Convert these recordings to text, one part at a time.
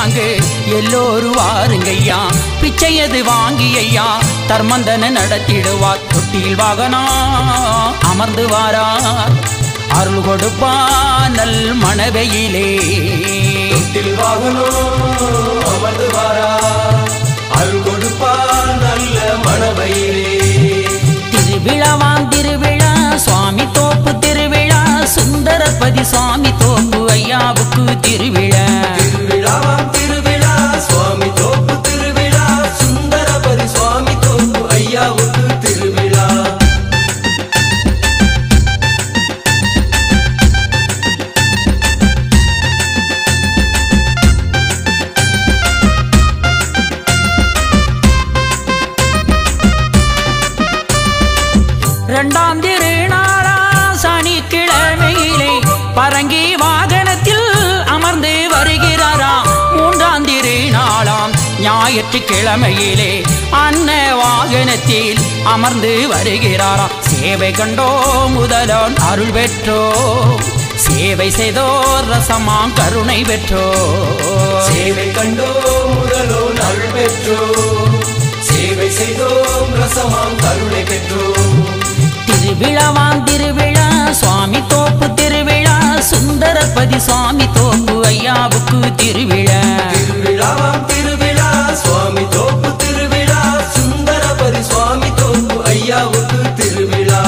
வாங்க எல்லோரும் வாருங்கய்யா பிச்சையது வாங்கி ஐயா தர்மந்தன நடத்திடுவார் தொட்டில் வாகனா அமர்ந்து வாரார் அருள் கொடுப்பா நல் மணவையிலே தொட்டில் வாகனோ அமர்ந்து வாரா அருள் கொடுப்பார் நல்ல மனவயிலே திருவிழாவாம் திருவிழா சுவாமி தோப்பு திருவிழா சுந்தரபதி சுவாமி தோப்பு ஐயாவுக்கு திருவிழா திருவிழாவாம் திருவிழா சுவாமி தோப்பு திருவிழா சுந்தரபரி சுவாமி தோப்பு ஐயாவுக்கு திருவிழா இரண்டாம் திருநாளா சனிக்கிழமையிலே பரங்கி வாகனத்தில் அமர்ந்து வருகிறாராம் மூன்றாம் திருநாளாம் ஞாயிற்றுக்கிழமையிலே அன்ன வாகனத்தில் அமர்ந்து வருகிறாராம் சேவை கண்டோ முதலோன் அருள் பெற்றோ சேவை செய்தோர் ரசமாம் கருணை பெற்றோ சேவை கண்டோ முதலோ அருள் பெற்றோ சேவை செய்தோம் ரசமாம் கருணை பெற்றோம் திருவிழாவாம் திருவிழா சுவாமி தோப்பு திருவிழா சுந்தரபதி சுவாமி தோப்பு ஐயாவுக்கு திருவிழா திருவிழாவாம் திருவிழா சுவாமி தோப்பு திருவிழா சுந்தரபரி சுவாமி தோப்பு ஐயாவுக்கு திருவிழா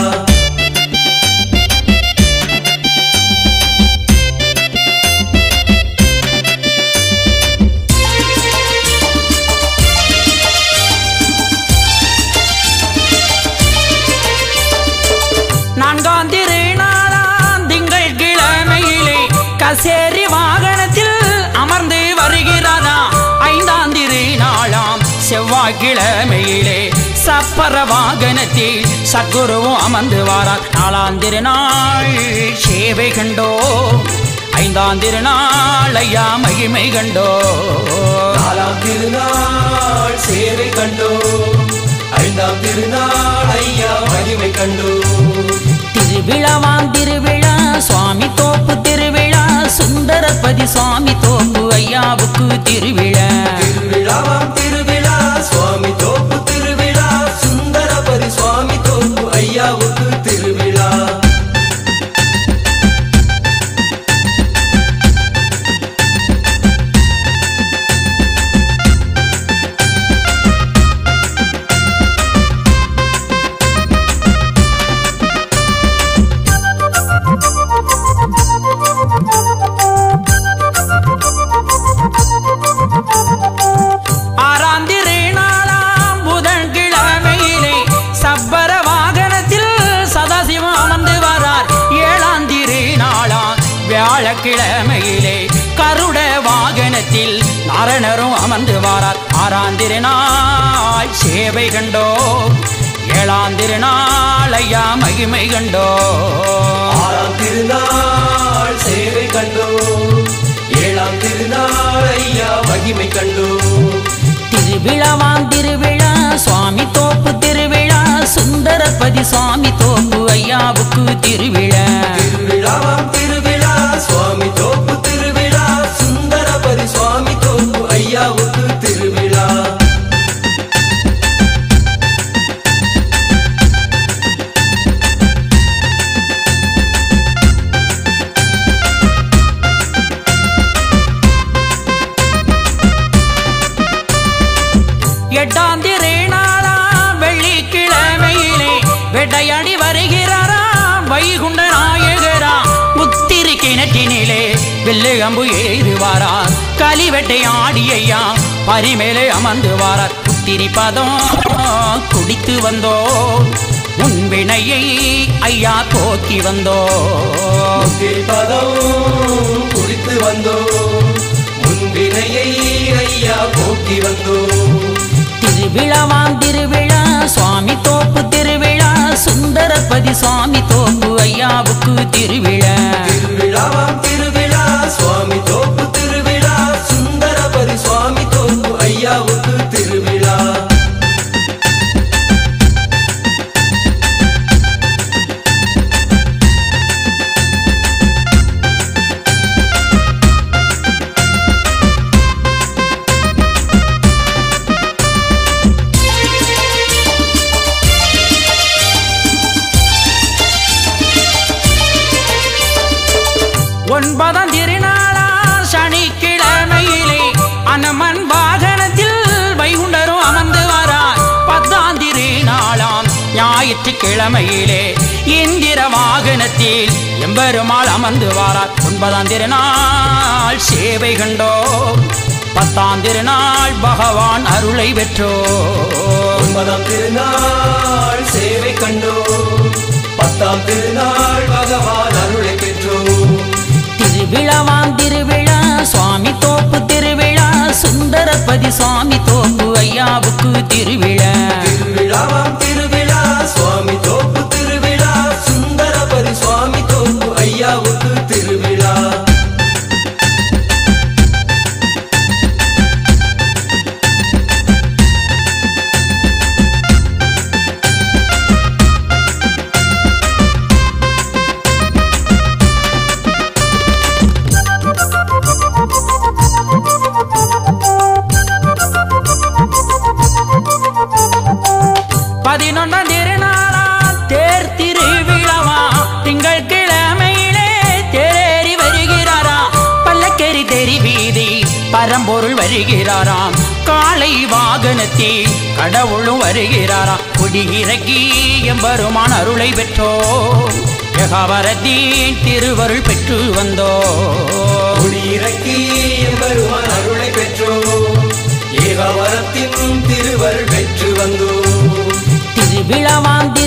நான்காம் திருநாளாம் திங்கள் கிழமையிலே கசேரி வாகனத்தில் அமர்ந்து வருகிறதா ஐந்தாம் திருநாளாம் செவ்வாய்க்கிழமையிலே சப்பர வாகனத்தில் சக்குருவும் அமர்ந்து வாரார் நாலாம் திருநாள் சேவை கண்டோ ஐந்தாம் திருநாள் ஐயா மகிமை கண்டோ நாலாம் திருநாள் சேவை கண்டோ ஐந்தாம் திருநாள் ஐயா மகிமை கண்டோ திருவிழாவாம் திருவிழா சுவாமி தோப்பு திருவிழா சுந்தரபதி சுவாமி தோப்பு ஐயாவுக்கு திருவிழா திருவிழாவாம் திருவிழா சுவாமி தோப்பு திருவிழா சுந்தரபரி சுவாமி தோப்பு ஐயாவுக்கு திருவிழா ஆறாம் திருநாளாம் புதன்கிழமையிலே சப்பர வாகனத்தில் சதாசிவம் அமர்ந்து வரார் ஏழாம் திருநாளாம் வியாழக்கிழமையிலே கருட வாகனத்தில் நாரணரும் அமர்ந்து வாரார் ஆறாம் திருநாள் சேவை கண்டோ ஏழாம் திருநாள் ஐயா மகிமை கண்டோ ஆறாம் திருநாள் சேவை கண்டோ ஏழாம் திருநாள் ஐயா மகிமை கண்டோ திருவிழாவாம் திருவிழா சுவாமி தோப்பு திருவிழா சுந்தரபதி சுவாமி தோப்பு ஐயாவுக்கு திருவிழா திருவிழாவாம் திருவிழா சுவாமி தோப்பு திருவிழா சுந்தரபரி சுவாமி தோப்பு ஐயாவுக்கு திருவிழா எட்டாம் திருநாளாம் வெள்ளிக்கிழமையிலே வெட்டையாடி வருகிறாராம் வைகுண்ட நாயகரா முத்திரி கிணற்றினிலே வில்லு அம்பு ஏறுவாரார் கலிவெட்டை ஆடியையா பரிமேலே அமர்ந்து வாரார் புத்திரி பதம் குடித்து வந்தோ உன் வினையை ஐயா போக்கி வந்தோ திருப்பதம் குறித்து வந்தோ முன்பினையை ஐயா போக்கி வந்தோ திருவிழாவாம் திருவிழா சுவாமி தோப்பு திருவிழா சுந்தரபதி சுவாமி தோப்பு ஐயாவுக்கு திருவிழா திருவிழாவாம் திருவிழா சுவாமி தோப்பு திருவிழா சுந்தரபரி சுவாமி தோப்பு ஐயாவுக்கு திருவிழா வெள்ளிக்கிழமையிலே இந்திர வாகனத்தில் எம்பெருமாள் அமர்ந்து வாரார் ஒன்பதாம் திருநாள் சேவை கண்டோம் பத்தாம் திருநாள் பகவான் அருளை பெற்றோம் ஒன்பதாம் திருநாள் சேவை கண்டோம் பத்தாம் திருநாள் பகவான் அருளை பெற்றோம் திருவிழாவாம் திருவிழா சுவாமி தோப்பு திருவிழா சுந்தரபதி சுவாமி தோப்பு ஐயாவுக்கு திருவிழா திருவிழாவாம் திருவிழா சுவாமி தோப்பு திருவிழா சுந்தரபதி சுவாமி தோப்பு ஐயாவுக்கு திருவிழா பதினொன்றாம் திருநாளா தேர் திருவிழாவா திங்கள் கிழமையிலே தேரேறி வருகிறாரா பல்லக்கேரி தெரி வீதி பரம்பொருள் வருகிறாராம் காளை வாகனத்தில் கடவுளும் வருகிறாராம் குடியிறக்கி எம்பெருமான் அருளை பெற்றோம் யகாவரத்தின் திருவருள் பெற்று வந்தோம் குடியிறக்கி எம்பெருமான் அருளை பெற்றோம் ஏகாவரத்தின் திருவருள் பெற்று வந்தோம் திருவிழாவாம்